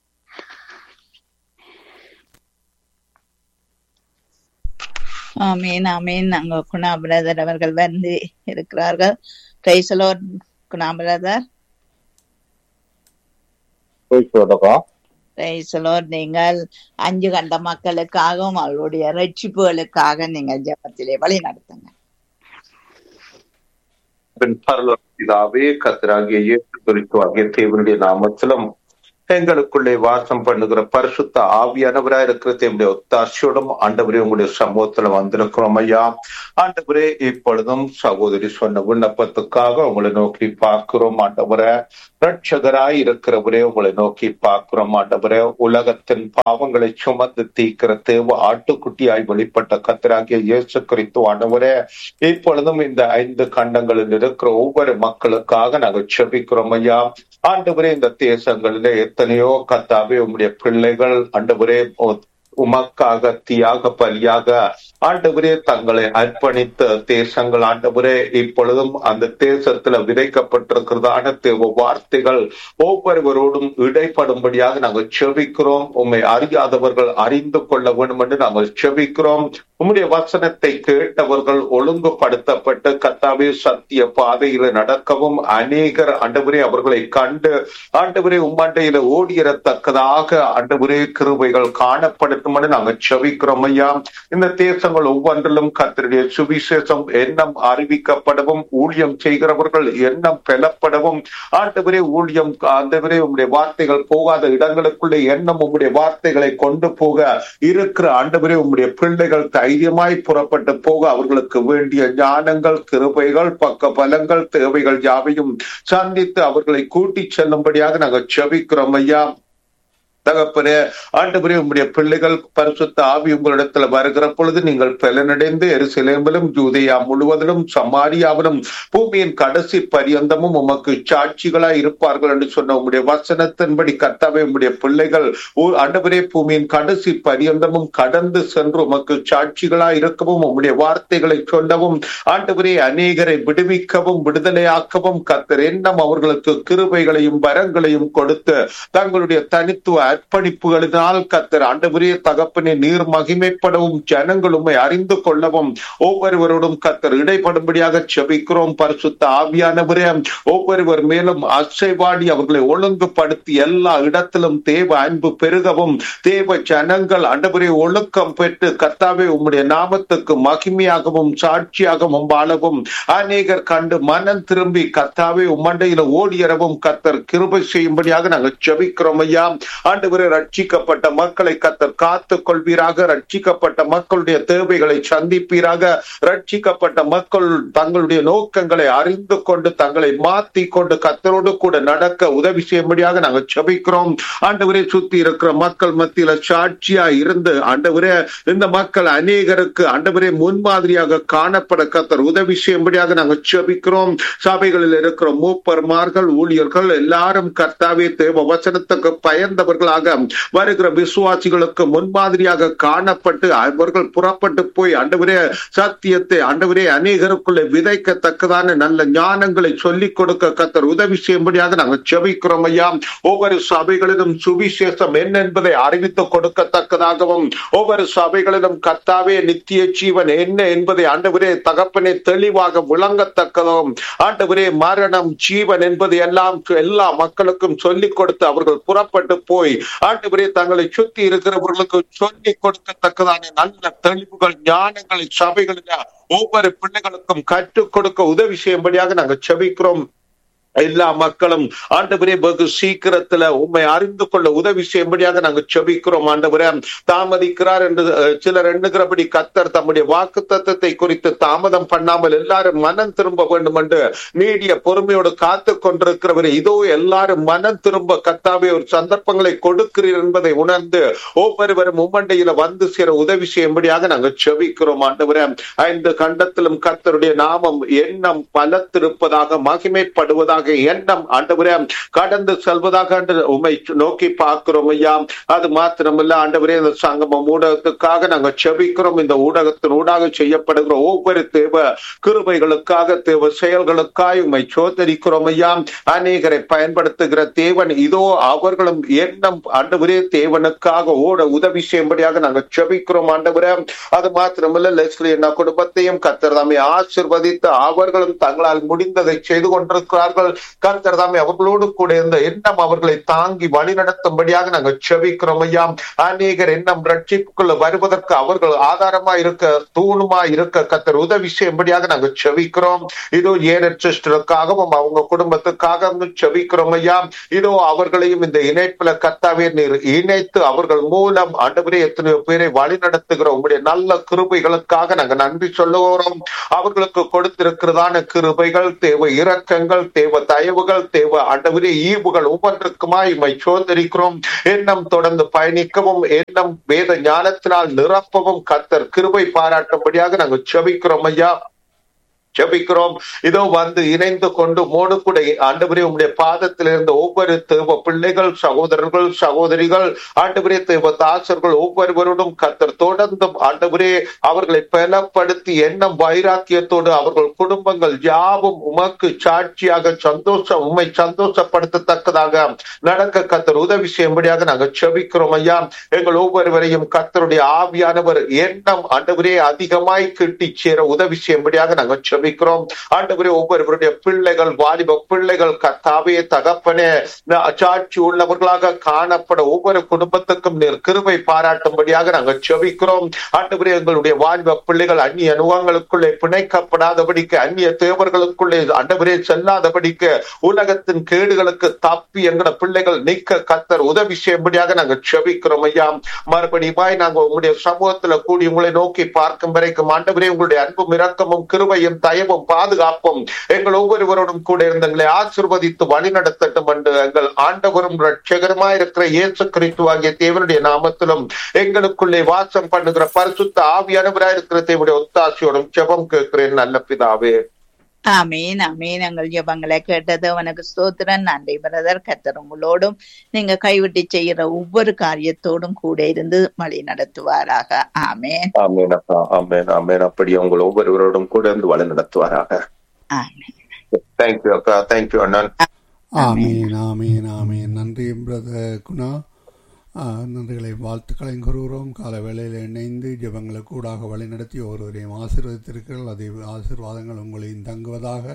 ஆமீன் ஆமீன் நாங்க குணா பிரதர் அவர்கள் வந்து இருக்கிறார்கள் பிரைசலோ குணா பிரதர் போய்க்கிறதா பிரைசலோ நீங்கள் அஞ்சு கண்ட மக்களுக்காகவும் அவளுடைய ரட்சிப்புகளுக்காக நீங்க ஜெபத்திலே வழி நடத்துங்க பின் பரலோக பிதாவே கத்தராகிய இயேசு கிறிஸ்துவாகிய தேவனுடைய நாமத்திலும் எங்களுக்குள்ளே வாசம் பண்ணுகிற பரிசுத்த ஆவியானவரா இருக்கிறது என்னுடைய ஒத்தாசையோடும் ஆண்டவரே உங்களுடைய சமூகத்துல வந்திருக்கிறோம் ஐயா ஆண்டவரே இப்பொழுதும் சகோதரி சொன்ன விண்ணப்பத்துக்காக உங்களை நோக்கி பார்க்கிறோம் ஆண்டவரே ரட்சகராய் இருக்கிறவரே உங்களை நோக்கி பார்க்கிறோம் ஆண்டவரே உலகத்தின் பாவங்களை சுமந்து தீக்கிற தேவ ஆட்டுக்குட்டியாய் வெளிப்பட்ட கத்தராகிய இயேசு கிறிஸ்து ஆண்டவரே இப்பொழுதும் இந்த ஐந்து கண்டங்களில் இருக்கிற ஒவ்வொரு மக்களுக்காக நாங்கள் செபிக்கிறோம் ஐயா ஆண்டவரே இந்த தேசங்களிலே எத்தனையோ கத்தாவே உம்முடைய பிள்ளைகள் ஆண்டவரே உமக்காக தியாக பலியாக ஆண்டவரே தங்களை அர்ப்பணித்த தேசங்கள் ஆண்டவரே இப்பொழுதும் அந்த தேசத்துல விதைக்கப்பட்டிருக்கிறதான தேவ வார்த்தைகள் ஒவ்வொருவரோடும் இடைப்படும்படியாக நாங்கள் செபிக்கிறோம் உண்மை அறியாதவர்கள் அறிந்து கொள்ள வேண்டும் என்று நாங்கள் செபிக்கிறோம் உம்முடைய வசனத்தை கேட்டவர்கள் ஒழுங்குபடுத்தப்பட்டு கத்தாவே சத்திய பாதையில நடக்கவும் அநேகர் ஆண்டவரே அவர்களை கண்டு ஆண்டவரே உம்மண்டையில ஓடியறத்தக்கதாக ஆண்டவரே கிருபைகள் காணப்படட்டும் என்று நாங்கள் செவிக்கிறோம் ஐயா இந்த தேசங்கள் ஒவ்வொன்றிலும் கத்தருடைய சுவிசேஷம் எண்ணம் அறிவிக்கப்படவும் ஊழியம் செய்கிறவர்கள் எண்ணம் பெலப்படவும் ஆண்டவரே ஊழியம் ஆண்டவரே உங்களுடைய வார்த்தைகள் போகாத இடங்களுக்குள்ளே எண்ணம் உங்களுடைய வார்த்தைகளை கொண்டு போக இருக்கிற ஆண்டவரே உங்களுடைய பிள்ளைகள் தைரியமாய் புறப்பட்டு போக அவர்களுக்கு வேண்டிய ஞானங்கள் கிருபைகள் பக்க பலங்கள் தேவைகள் யாவையும் சந்தித்து அவர்களை கூட்டிச் செல்லும்படியாக நாங்கள் செபிக்கிறோம் ஐயா தகப்பனே ஆண்டவரே உங்களுடைய பிள்ளைகள் பரிசுத்த ஆவி உங்களிடத்துல வருகிற பொழுது நீங்கள் பலனடைந்து எருசலேமிலும் ஜூதையா முழுவதிலும் சமாரியாவிலும் பூமியின் கடைசி பரியந்தமும் உமக்கு சாட்சிகளாய் இருப்பார்கள் என்று சொன்ன உங்களுடைய வசனத்தின்படி கத்தாவே உங்களுடைய பிள்ளைகள் ஆண்டவரே பூமியின் கடைசி பரியந்தமும் கடந்து சென்று உமக்கு சாட்சிகளாய் இருக்கவும் உங்களுடைய வார்த்தைகளை சொல்லவும் ஆண்டவரே அநேகரை விடுவிக்கவும் விடுதலையாக்கவும் கத்தர் எண்ணம் அவர்களுக்கு கிருபைகளையும் வரங்களையும் கொடுத்து தங்களுடைய தனித்துவ அர்ப்பணிப்புகளினால் கத்தர் ஆண்டவரே தகப்பனே நீர் மகிமைப்படவும் ஜனங்களுமை அறிந்து கொள்ளவும் ஒவ்வொருவரோடும் கத்தர் இடைப்படும்படியாக செபிக்கிறோம் பரிசுத்த ஆவியானவரே ஒவ்வொருவர் மேலும் அசைவாடி அவர்களை ஒழுங்குபடுத்தி எல்லா இடத்திலும் தேவ அன்பு பெருகவும் தேவ ஜனங்கள் ஆண்டவரே ஒழுக்கம் பெற்று கத்தாவே உம்முடைய நாமத்துக்கு மகிமையாகவும் சாட்சியாகவும் வாழவும் அநேகர் கண்டு மனம் திரும்பி கத்தாவே உம்மண்டையில ஓடியறவும் கத்தர் கிருபை செய்யும்படியாக நாங்கள் செபிக்கிறோம் ஐயா ஆண்டவரே ரட்சிக்கப்பட்ட மக்களை கத்தர் காத்து கொள்வீராக ரட்சிக்கப்பட்ட மக்களுடைய தேவைகளை சந்திப்பீராக ரட்சிக்கப்பட்ட மக்கள் தங்களுடைய நோக்கங்களை அறிந்து கொண்டு தங்களை மாத்தி கொண்டு கத்தரோடு கூட நடக்க உதவி செய்யும்படியாக நாங்கள் செபிக்கிறோம் ஆண்டவரே சுத்தி இருக்கிற மக்கள் மத்தியில சாட்சியா இருந்து ஆண்டவரே இந்த மக்கள் அநேகருக்கு ஆண்டவரே முன்மாதிரியாக காணப்பட கத்தர் உதவி செய்யும்படியாக நாங்கள் செபிக்கிறோம் சபைகளில் இருக்கிற மூப்பர்மார்கள் ஊழியர்கள் எல்லாரும் கர்த்தாவே தேவ வசனத்துக்கு பயந்தவர்களாக வருகிற விசுவாசிகளுக்கு முன்மாதிரியாக காணப்பட்டு அவர்கள் புறப்பட்டு போய் ஆண்டவரே சத்தியத்தை ஆண்டவரே அநேகருக்குள்ளே விதைக்கத்தக்கதான நல்ல ஞானங்களை சொல்லிக் கொடுக்க கத்தர் உதவி செய்யும்படியாக நாங்கள் செபிக்கிறோம் ஐயா ஒவ்வொரு சபைகளிலும் சுவிசேஷம் என்ன என்பதை அறிவித்து கொடுக்கத்தக்கதாகவும் ஒவ்வொரு சபைகளிலும் கர்த்தாவே நித்திய ஜீவன் என்ன என்பதை ஆண்டவரே தகப்பனே தெளிவாக விளங்கத்தக்கதாகவும் ஆண்டவரே மரணம் ஜீவன் என்பது எல்லாம் எல்லா மக்களுக்கும் சொல்லிக் கொடுத்து அவர்கள் புறப்பட்டு போய் ஆண்டவரே தங்களை சுத்தி இருக்கிறவர்களுக்கு சொல்லிக் கொடுக்கத்தக்கதான நல்ல தெளிவுகள் ஞானங்களை சபைகளில் ஒவ்வொரு பிள்ளைகளுக்கும் கற்றுக் கொடுக்க உதவி செய்யும்படியாக நாங்கள் செபிக்கிறோம் எல்லா மக்களும் ஆண்டவரே வெகு சீக்கிரத்துல உண்மை அறிந்து கொள்ள உதவி செய்யும்படியாக நாங்கள் செபிக்கிறோம் ஆண்டவரே தாமதிக்கிறார் என்று சிலர் எண்ணுகிறபடி கத்தர் தம்முடைய வாக்கு தத்துவத்தை குறித்து தாமதம் பண்ணாமல் எல்லாரும் மனம் திரும்ப வேண்டும் என்று நீடிய பொறுமையோடு காத்து கொண்டிருக்கிறவர் இதோ எல்லாரும் மனம் திரும்ப கத்தாவே ஒரு சந்தர்ப்பங்களை கொடுக்கிறீர் என்பதை உணர்ந்து ஒவ்வொருவரும் உம்மண்டையில வந்து சேர உதவி செய்யும்படியாக நாங்கள் செபிக்கிறோம் ஆண்டவரே ஐந்து கண்டத்திலும் கத்தருடைய நாமம் எண்ணம் பலத்திருப்பதாக மகிமைப்படுவதாக எண்ணம் ஆண்டவரே கடந்து செல்வதாக உண்மை நோக்கி பார்க்கிறோம் ஐயா அது மாத்திரமல்ல ஆண்டவரே இந்த சங்கமம் ஊடகத்துக்காக நாங்கள் செபிக்கிறோம் இந்த ஊடகத்தின் ஊடாக செய்யப்படுகிற ஒவ்வொரு தேவ கிருபைகளுக்காக தேவ செயல்களுக்காய் உண்மை சோதரிக்கிறோம் ஐயா அநேகரை பயன்படுத்துகிற தேவன் இதோ அவர்களும் எண்ணம் ஆண்டவரே தேவனுக்காக ஓட உதவி செய்யும்படியாக நாங்கள் செபிக்கிறோம் ஆண்டவரே அது மாத்திரமல்ல லெஸ்லி என்ன குடும்பத்தையும் கத்தர் தம்மை ஆசிர்வதித்து அவர்களும் தங்களால் முடிந்ததை செய்து கொண்டிருக்கிறார்கள் கர்த்தர் தாமே அவர்களோடு கூட இருந்த எண்ணம் அவர்களை தாங்கி வழிநடத்தும்படியாக நாங்கள் செபிக்கிறோம் ஐயா அநேகர் எண்ணம் ரட்சிப்புக்குள்ள வருவதற்கு அவர்கள் ஆதாரமா இருக்க தூணுமா இருக்க கர்த்தர் உதவி செய்யும்படியாக நாங்கள் செபிக்கிறோம் இதோ ஏனர் சிஸ்டருக்காகவும் அவங்க குடும்பத்துக்காகவும் செபிக்கிறோம் ஐயா இதோ அவர்களையும் இந்த இணைப்புல கர்த்தாவே நீர் இணைத்து அவர்கள் மூலம் ஆண்டவரே எத்தனையோ பேரை வழி நடத்துகிற உங்களுடைய நல்ல கிருபைகளுக்காக நாங்கள் நன்றி சொல்லுகிறோம் அவர்களுக்கு கொடுத்திருக்கிறதான கிருபைகள் தேவை இரக்கங்கள் தேவை தயவுகள் தேவை ஆண்டவரே ஈவுகள் ஒவ்வொன்றுக்குமாய் இம்மை சோதரிக்கிறோம் எண்ணம் தொடர்ந்து பயணிக்கவும் எண்ணம் வேத ஞானத்தினால் நிரப்பவும் கத்தர் கிருபை பாராட்டும்படியாக நாங்கள் செபிக்கிறோம் ஐயா ஜெபிக்கிறோம் இதோ வந்து இணைந்து கொண்டு மோடு கூட ஆண்டவரே உங்களுடைய பாதத்தில் இருந்த ஒவ்வொரு தேவ பிள்ளைகள் சகோதரர்கள் சகோதரிகள் ஆண்டவரே தேவ தாசர்கள் ஒவ்வொருவரோடும் கத்தர் தொடர்ந்தும் ஆண்டவரே அவர்களை பலப்படுத்தி எண்ணம் வைராக்கியத்தோடு அவர்கள் குடும்பங்கள் யாவும் உமக்கு சாட்சியாக சந்தோஷம் உண்மை சந்தோஷப்படுத்தத்தக்கதாக நடக்க கத்தர் உதவி செய்யும்படியாக நாங்கள் செபிக்கிறோம் ஐயா எங்கள் ஒவ்வொருவரையும் கத்தருடைய ஆவியானவர் எண்ணம் ஆண்டவரே அதிகமாய் கிட்டி சேர உதவி செய்யும்படியாக நாங்கள் ஜெபிக்கிறோம் ஆண்டவரே ஒவ்வொருவருடைய பிள்ளைகள் வாலிப பிள்ளைகள் கத்தாவே தகப்பனே சாட்சி உள்ளவர்களாக காணப்பட ஒவ்வொரு குடும்பத்துக்கும் நீர் கிருபை பாராட்டும்படியாக நாங்கள் ஜெபிக்கிறோம் ஆண்டவரே எங்களுடைய வாலிப பிள்ளைகள் அந்நிய அனுபவங்களுக்குள்ளே பிணைக்கப்படாதபடிக்கு அந்நிய தேவர்களுக்குள்ளே ஆண்டவரே செல்லாதபடிக்கு உலகத்தின் கேடுகளுக்கு தப்பி எங்களோட பிள்ளைகள் நிக்க கத்தர் உதவி செய்யும்படியாக நாங்கள் ஜெபிக்கிறோம் ஐயா மறுபடியுமாய் நாங்கள் உங்களுடைய சமூகத்துல கூடி உங்களை நோக்கி பார்க்கும் வரைக்கும் ஆண்டவரே உங்களுடைய அன்பும் இரக்கமும் கிருபையும் தயவும் பாதுகாப்பும் எங்கள் ஒவ்வொருவரோடும் கூட இருந்த எங்களை ஆசிர்வதித்து வழிநடத்தட்டும் என்று எங்கள் ஆண்டவரும் ரட்சகரமாய் இருக்கிற இயேசு கிறிஸ்து ஆகிய தேவனுடைய நாமத்திலும் எங்களுக்குள்ளே வாசம் பண்ணுகிற பரிசுத்த ஆவியானவராய் இருக்கிற தேவனுடைய ஒத்தாசியோடும் ஜெபம் கேட்கிறேன் நல்ல பிதாவே ஆமீன் ஆமீன் எங்கள் ஜெபங்களை கேட்டது அவனுக்கு ஸ்தோத்திரன் நன்றி பிரதர் கத்தர் உங்களோடும் நீங்க கைவிட்டு செய்யற ஒவ்வொரு காரியத்தோடும் கூட இருந்து வழி நடத்துவாராக ஆமேன் ஆமேன் அப்பா ஆமேன் ஆமேன் அப்படி உங்கள் ஒவ்வொருவரோடும் கூட இருந்து வழி நடத்துவாராக ஆமேன் தேங்க்யூ அக்கா தேங்க்யூ அண்ணன் ஆமீன் ஆமீன் ஆமீன் நன்றி பிரதர் குணா ஆ, நன்றிகளை வாழ்த்துக்களையும் கூறுகிறோம் கால வேளையில் இணைந்து ஜெபங்களை கூடாக வழிநடத்தி ஒருவரையும் ஆசீர்வதித்திருக்கிறீர்கள் அதே ஆசீர்வாதங்கள் உங்களையும் தங்குவதாக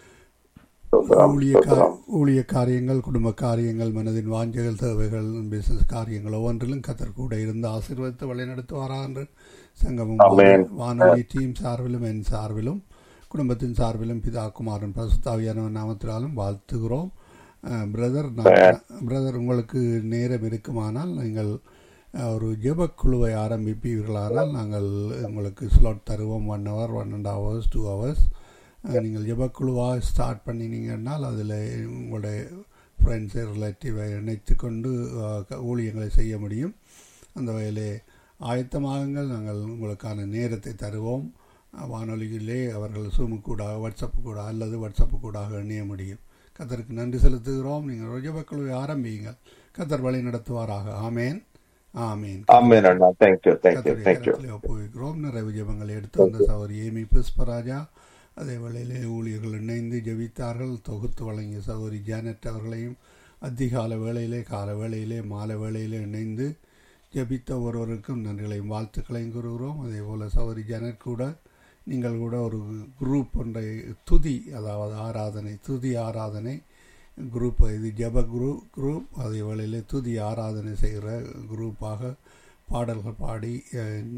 ஊழிய கா- ஊழிய காரியங்கள் குடும்ப காரியங்கள் மனதின் வாஞ்சைகள் தேவைகள் பிசினஸ் காரியங்கள் ஒவ்வொன்றிலும் கத்தர் கூட இருந்து ஆசீர்வதித்து வழிநடத்துவாரா என்று சங்கமும் ஆமென். வானொலி டீம் சார்பிலும் என் சார்பிலும் குடும்பத்தின் சார்பிலும் பிதா குமாரன் பசுத்தாவியானவன் நாமத்தினாலும் வாழ்த்துகிறோம் அஹ், பிரதர் நான் பிரதர் உங்களுக்கு நேரம் இருக்குமானால் நீங்கள் அஹ், ஒரு ஜெபக்குழுவை ஆரம்பிப்பீர்களானால் நாங்கள் உங்களுக்கு ஸ்லாட் தருவோம் one hour one and hours two hours நீங்கள் ஜெபக்குழுவாக ஸ்டார்ட் பண்ணினீங்கன்னால் அதில் உங்களுடைய ஃப்ரெண்ட்ஸை ரிலேட்டிவை இணைத்து கொண்டு அஹ், க- ஊழியங்களை செய்ய முடியும் அந்த வகையிலே ஆயத்தமாகுங்கள் நாங்கள் உங்களுக்கான நேரத்தை தருவோம் அஹ், வானொலியிலே அவர்கள் சூமு கூட வாட்ஸ்அப்பு கூட அல்லது வாட்ஸ்அப்பு கூட இணைய முடியும் கத்தருக்கு நன்றி செலுத்துகிறோம் நீங்கள் ஜெபக்குழுவை ஆரம்பியுங்கள் கத்தர் வழி நடத்துவாராக ஆமேன் ஆமேன் ஆமேன் அண்ணா தேங்க்யூ தேங்க்யூ கத்தருடைய தேங்க்யூ கரத்திலே ஒப்புவிக்கிறோம் நிறைவு ஜெபங்களை எடுத்து வந்த சகோதரி ஏமி புஷ்பராஜா அதே வேளையிலே ஊழியர்கள் இணைந்து ஜெபித்தார்கள் தொகுத்து வழங்கிய சகோதரி ஜானட் அவர்களையும் அதிகால வேளையிலே கால வேளையிலே மாலை வேளையிலே இணைந்து ஜெபித்த ஒருவருக்கும் நன்றிகளையும் வாழ்த்துக்களையும் கூறுகிறோம் அதே போல் சகோதரி ஜானட் கூட நீங்கள் கூட ஒரு குரூப் ஒன்றை துதி அதாவது ஆராதனை துதி ஆராதனை குரூப் இது ஜெப குரு குரூப் அதே வேளையிலே துதி ஆராதனை செய்கிற குரூப்பாக பாடல்கள் பாடி அஹ்,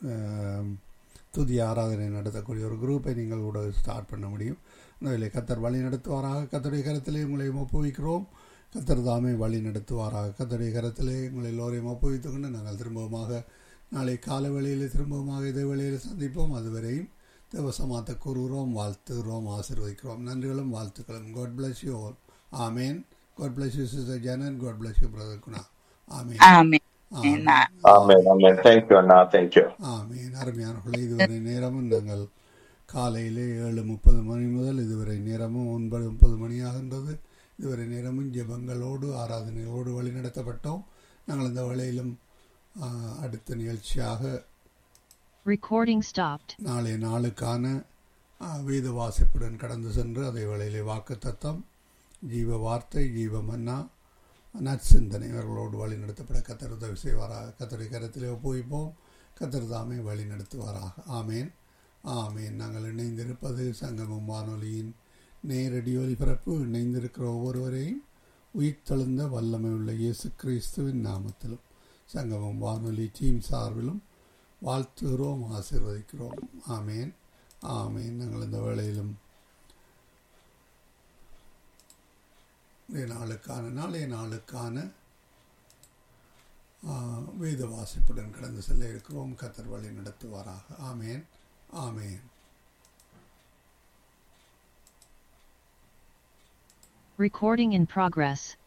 அஹ், துதி ஆராதனை நடத்தக்கூடிய ஒரு குரூப்பை நீங்கள் கூட ஸ்டார்ட் பண்ண முடியும் அந்த வேலை கத்தர் வழி நடத்துவாராக கத்தருடைய கரத்திலே உங்களை ஒப்புவிக்கிறோம் கத்தர் தாமே வழி நடத்துவாராக கத்தருடைய கரத்திலே உங்களை எல்லோரையும் ஒப்புவித்துக் கொண்டு நாங்கள் திரும்பவுமாக நாளை கால வேளையில் திரும்பவுமாக இதே வேளையில் சந்திப்போம் அதுவரையும் தேவசமாத்த கூறுகிறோம் வாழ்த்துகிறோம் ஆசீர்வதிக்கிறோம் நன்றிகளும் வாழ்த்துக்களும் காட் bless யூ all ஆமேன் God bless you sister Janan God bless you brother Guna ஆமேன் ஆமேன் ஆமேன் ஆமேன் ஆமேன் தேங்க்யூ அண்ணா தேங்க்யூ ஆமீன் அருமையானவர்களே இதுவரை நேரமும் நாங்கள் காலையிலே ஏழு முப்பது மணி முதல் இதுவரை நேரமும் ஒன்பது முப்பது மணியாகின்றது இதுவரை நேரமும் ஜெபங்களோடு ஆராதனையோடு வழிநடத்தப்பட்டோம் நாங்கள் இந்த வேளையிலும் ஆ, அடுத்த நிகழ்ச்சியாக Recording stopped. நாளைய நாளுக்கான ஆ, வேத வாசிப்புடன் கடந்து சென்று அதே வேளையிலே வாக்கு தத்தம் ஜீவ வார்த்தை ஜீவ மன்னா நற்சிந்தனை இவர்களோடு வழி நடத்தப்பட கத்தர் உதவி செய்வாராக கத்தருடைய கரத்திலே ஒப்புவிப்போம் கத்தர் தாமே வழி நடத்துவாராக ஆமேன் ஆமேன் நாங்கள் இணைந்திருப்பது சங்கமம் வானொலியின் நேரடி ஒலிபரப்பு இணைந்திருக்கிற ஒவ்வொருவரையும் உயிர்த்தெழுந்த வல்லமை உள்ள இயேசு கிறிஸ்துவின் நாமத்திலும் சங்கமம் வானொலி டீம் சார்பிலும் வாழ்த்துகிறோம் ஆசீர்வதிக்கிறோம் ஆமேன் ஆமேன் நாங்கள் இந்த வேளையிலும் இன்றைய நாளுக்கான நாளைய நாளுக்கான ஆ, வேத வாசிப்புடன் கடந்து செல்ல இருக்கிறோம் கத்தர் வழி நடத்துவாராக ஆமேன் ஆமேன் Recording in progress.